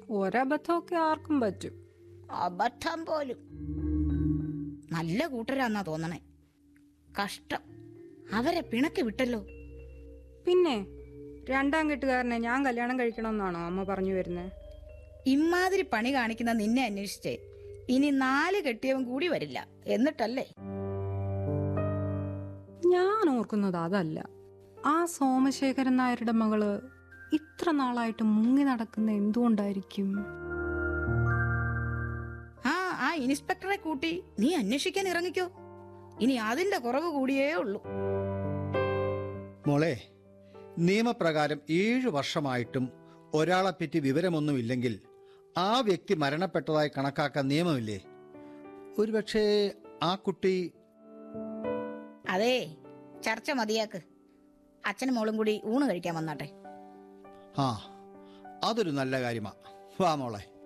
ഒരബദ്ധമൊക്കെ ആർക്കും പറ്റും അബദ്ധം പോലും നല്ല കൂട്ടരാന്നാ തോന്നണേ കഷ്ടം അവരെ പിണക്കി വിട്ടല്ലോ പിന്നെ രണ്ടാം കെട്ടുകാരനെ ഞാൻ കല്യാണം കഴിക്കണമെന്നാണോ അമ്മ പറഞ്ഞു വരുന്നത് ഇമാതിരി പണി കാണിക്കുന്ന നിന്നെ അന്വേഷിച്ചേ ഇനി നാല് കെട്ടിയവൻ കൂടി വരില്ല എന്നിട്ടല്ലേ ഞാൻ ഓർക്കുന്നത് അതല്ല ആ സോമശേഖരൻ നായരുടെ മകള് ഇത്ര നാളായിട്ട് മുങ്ങി നടക്കുന്ന എന്തുകൊണ്ടായിരിക്കും ആ ആ ഇൻസ്പെക്ടറെ കൂട്ടി നീ അന്വേഷിക്കാൻ ഇറങ്ങിക്കോ ഇനി അതിന്റെ കുറവ് കൂടിയേ ഉള്ളൂ മോളെ നിയമപ്രകാരം ഏഴു വർഷമായിട്ടും ഒരാളെപ്പറ്റി വിവരമൊന്നുമില്ലെങ്കിൽ ആ വ്യക്തി മരണപ്പെട്ടതായി കണക്കാക്കാൻ നിയമമില്ലേ ഒരുപക്ഷേ ആ കുട്ടി അതേ ചർച്ച മതിയാക്ക് അച്ഛനും മോളും കൂടി ഊണ് കഴിക്കാൻ വന്നാട്ടെ ആ അതൊരു നല്ല കാര്യമാ വാ മോളെ